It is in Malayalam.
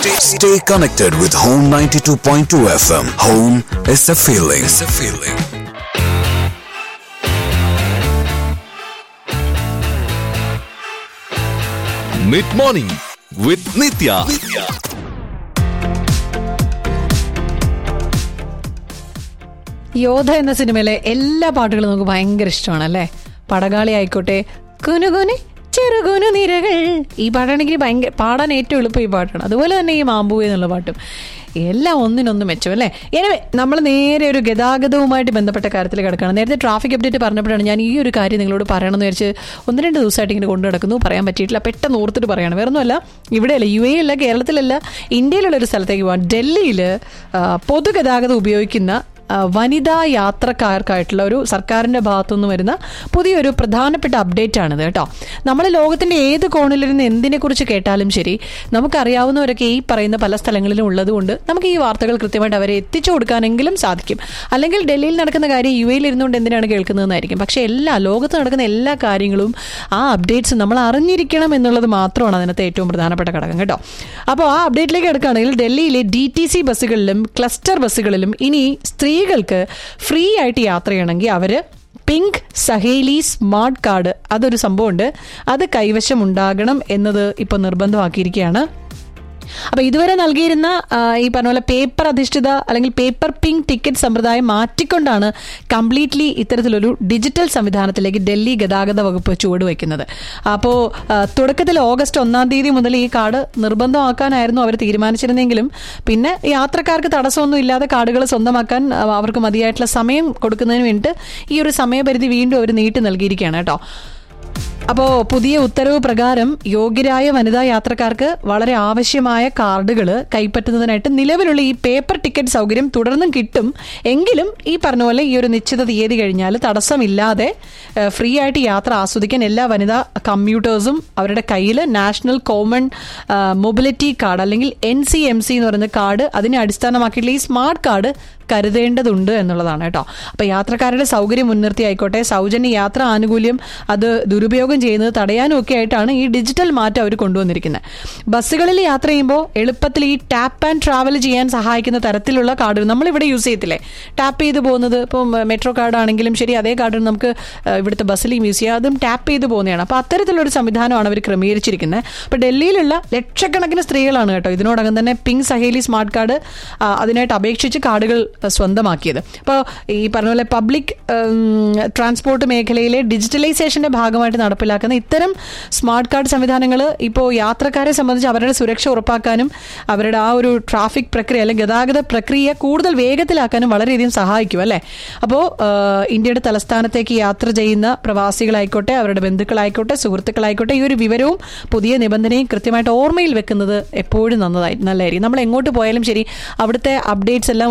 Stay, stay connected with Home 92.2 FM. Home is a feeling. It's a feeling. Mid morning with Nithya Yodha എന്ന സിനിമയിലെ എല്ലാ പാട്ടുകളും നമുക്ക് ഭയങ്കര ഇഷ്ടമാണ് അല്ലേ പടകാളി ആയിക്കോട്ടെ കുനുകുനി ചെറുകുനു നിരകൾ ഈ പാട്ടാണെങ്കിൽ ഭയങ്കര പാടാൻ ഏറ്റവും എളുപ്പം ഈ പാട്ടാണ് അതുപോലെ തന്നെ ഈ മാമ്പൂ എന്നുള്ള പാട്ടും എല്ലാം ഒന്നിനൊന്നും മെച്ചം അല്ലേ എനിവേ നമ്മൾ നേരെ ഒരു ഗതാഗതവുമായിട്ട് ബന്ധപ്പെട്ട കാര്യത്തിൽ കിടക്കുകയാണ് നേരത്തെ ട്രാഫിക് അപ്ഡേറ്റ് പറഞ്ഞപ്പോഴാണ് ഞാൻ ഈ ഒരു കാര്യം നിങ്ങളോട് പറയണമെന്ന് വിചാരിച്ച് ഒന്ന് രണ്ട് ദിവസമായിട്ട് ഇങ്ങനെ കൊണ്ടു നടക്കുന്നു പറയാൻ പറ്റിയിട്ടില്ല പെട്ടെന്ന് ഓർത്തിട്ട് പറയാണ് വേറെ ഒന്നുമല്ല ഇവിടെയല്ല യു എ അല്ല കേരളത്തിലല്ല ഇന്ത്യയിലുള്ള ഒരു സ്ഥലത്തേക്ക് പോകാൻ ഡൽഹിയിൽ പൊതുഗതാഗതം ഉപയോഗിക്കുന്ന ആ, വനിതാ യാത്രക്കാർക്കായിട്ടുള്ള ഒരു സർക്കാരിന്റെ ഭാഗത്തുനിന്ന് വരുന്ന പുതിയൊരു പ്രധാനപ്പെട്ട അപ്ഡേറ്റ് ആണിത് കേട്ടോ നമ്മൾ ലോകത്തിന്റെ ഏത് കോണിലിരുന്ന് എന്തിനെക്കുറിച്ച് കേട്ടാലും ശരി നമുക്കറിയാവുന്നവരൊക്കെ ഈ പറയുന്ന പല സ്ഥലങ്ങളിലും ഉള്ളതുകൊണ്ട് നമുക്ക് ഈ വാർത്തകൾ കൃത്യമായിട്ട് അവരെ എത്തിച്ചു കൊടുക്കാനെങ്കിലും സാധിക്കും അല്ലെങ്കിൽ ഡൽഹിയിൽ നടക്കുന്ന കാര്യം യു എയിൽ ഇരുന്നുകൊണ്ട് എന്തിനാണ് കേൾക്കുന്നതെന്നായിരിക്കും പക്ഷേ എല്ലാ ലോകത്ത് നടക്കുന്ന എല്ലാ കാര്യങ്ങളും ആ അപ്ഡേറ്റ്സ് നമ്മൾ അറിഞ്ഞിരിക്കണം എന്നുള്ളത് മാത്രമാണ് അതിനകത്ത് ഏറ്റവും പ്രധാനപ്പെട്ട ഘടകം കേട്ടോ അപ്പോൾ ആ അപ്ഡേറ്റിലേക്ക് എടുക്കുകയാണെങ്കിൽ ഡൽഹിയിലെ ഡി ടി സി ബസ്സുകളിലും ക്ലസ്റ്റർ ബസ്സുകളിലും ഇനി സ്ത്രീകൾക്ക് ഫ്രീ ആയിട്ട് യാത്ര ചെയ്യണമെങ്കിൽ അവർ പിങ്ക് സഹേലി സ്മാർട്ട് കാർഡ് അതൊരു സംഭവമുണ്ട് അത് കൈവശം ഉണ്ടാകണം എന്നത് ഇപ്പോൾ നിർബന്ധമാക്കിയിരിക്കുകയാണ് അപ്പൊ ഇതുവരെ നൽകിയിരുന്ന ആ, ഈ പറഞ്ഞ പോലെ പേപ്പർ അധിഷ്ഠിത അല്ലെങ്കിൽ പേപ്പർ പിങ്ക് ടിക്കറ്റ് സമ്പ്രദായം മാറ്റിക്കൊണ്ടാണ് കംപ്ലീറ്റ്ലി ഇത്തരത്തിലൊരു ഡിജിറ്റൽ സംവിധാനത്തിലേക്ക് ഡൽഹി ഗതാഗത വകുപ്പ് ചുവടുവെക്കുന്നത് അപ്പോൾ തുടക്കത്തിൽ ഓഗസ്റ്റ് ഒന്നാം തീയതി മുതൽ ഈ കാർഡ് നിർബന്ധമാക്കാനായിരുന്നു അവർ തീരുമാനിച്ചിരുന്നെങ്കിലും പിന്നെ യാത്രക്കാർക്ക് തടസ്സമൊന്നും ഇല്ലാതെ കാർഡുകൾ സ്വന്തമാക്കാൻ ആ, അവർക്ക് മതിയായിട്ടുള്ള സമയം കൊടുക്കുന്നതിന് വേണ്ടിയിട്ട് ഈ ഒരു സമയപരിധി വീണ്ടും അവർ നീട്ടി നൽകിയിരിക്കുകയാണ് കേട്ടോ അപ്പോൾ പുതിയ ഉത്തരവ് പ്രകാരം യോഗ്യരായ വനിതാ യാത്രക്കാർക്ക് വളരെ ആവശ്യമായ കാർഡുകൾ കൈപ്പറ്റുന്നതിനായിട്ട് നിലവിലുള്ള ഈ പേപ്പർ ടിക്കറ്റ് സൗകര്യം തുടർന്നും കിട്ടും എങ്കിലും ഈ പറഞ്ഞ പോലെ ഈ ഒരു നിശ്ചിത തീയതി കഴിഞ്ഞാൽ തടസ്സമില്ലാതെ ഏഹ്, ഫ്രീ ആയിട്ട് യാത്ര ആസ്വദിക്കാൻ എല്ലാ വനിതാ കമ്മ്യൂട്ടേഴ്സും അവരുടെ കയ്യിൽ നാഷണൽ കോമൺ മൊബിലിറ്റി കാർഡ് അല്ലെങ്കിൽ എൻ സി എം സി എന്ന് പറയുന്ന കാർഡ് അതിനെ അടിസ്ഥാനമാക്കിയിട്ടുള്ള ഈ സ്മാർട്ട് കാർഡ് കരുതേണ്ടതുണ്ട് എന്നുള്ളതാണ് കേട്ടോ അപ്പൊ യാത്രക്കാരുടെ സൗകര്യം മുൻനിർത്തി ആയിക്കോട്ടെ സൗജന്യ യാത്ര ആനുകൂല്യം അത് ദുരുപയോഗം ചെയ്യുന്നത് തടയാനും ഒക്കെ ആയിട്ടാണ് ഈ ഡിജിറ്റൽ മാറ്റം അവർ കൊണ്ടുവന്നിരിക്കുന്നത് ബസ്സുകളിൽ യാത്ര ചെയ്യുമ്പോൾ എളുപ്പത്തിൽ ഈ ടാപ്പ് ആൻഡ് ട്രാവൽ ചെയ്യാൻ സഹായിക്കുന്ന തരത്തിലുള്ള കാർഡുകൾ നമ്മളിവിടെ യൂസ് ചെയ്യത്തില്ലേ ടാപ്പ് ചെയ്ത് പോകുന്നത് ഇപ്പം മെട്രോ കാർഡ് ആണെങ്കിലും ശരി അതേ കാർഡ് നമുക്ക് ഏഹ്, ഇവിടുത്തെ ബസ്സിലും യൂസ് ചെയ്യാം അതും ടാപ്പ് ചെയ്ത് പോകുന്നതാണ് അപ്പോൾ അത്തരത്തിലൊരു സംവിധാനമാണ് അവർ ക്രമീകരിച്ചിരിക്കുന്നത് അപ്പോൾ ഡൽഹിയിലുള്ള ലക്ഷക്കണക്കിന് സ്ത്രീകളാണ് കേട്ടോ ഇതിനോടകം തന്നെ പിങ്ക് സഹേലി സ്മാർട്ട് കാർഡ് ആ, അതിനായിട്ട് അപേക്ഷിച്ച് കാർഡുകൾ ആ, സ്വന്തമാക്കിയത് അപ്പോൾ ഈ പറഞ്ഞ പോലെ പബ്ലിക് ട്രാൻസ്പോർട്ട് മേഖലയിലെ ഡിജിറ്റലൈസേഷന്റെ ഭാഗമായിട്ട് നടപ്പിലാക്കുന്ന ഇത്തരം സ്മാർട്ട് കാർഡ് സംവിധാനങ്ങൾ ഇപ്പോൾ യാത്രക്കാരെ സംബന്ധിച്ച് അവരുടെ സുരക്ഷ ഉറപ്പാക്കാനും അവരുടെ ആ ഒരു ട്രാഫിക് പ്രക്രിയ അല്ലെങ്കിൽ ഗതാഗത പ്രക്രിയ കൂടുതൽ വേഗത്തിലാക്കാനും വളരെയധികം സഹായിക്കും അല്ലേ അപ്പോൾ ഇന്ത്യയുടെ തലസ്ഥാനത്തേക്ക് യാത്ര ചെയ്യുന്ന പ്രവാസികളായിക്കോട്ടെ അവരുടെ ബന്ധുക്കളായിക്കോട്ടെ സുഹൃത്തുക്കളായിക്കോട്ടെ ഈ ഒരു വിവരവും പുതിയ നിബന്ധനയും കൃത്യമായിട്ട് ഓർമ്മയിൽ വെക്കുന്നത് എപ്പോഴും നന്നതായി നല്ലതായിരിക്കും നമ്മൾ എങ്ങോട്ട് പോയാലും ശരി അവിടുത്തെ അപ്ഡേറ്റ്സ് എല്ലാം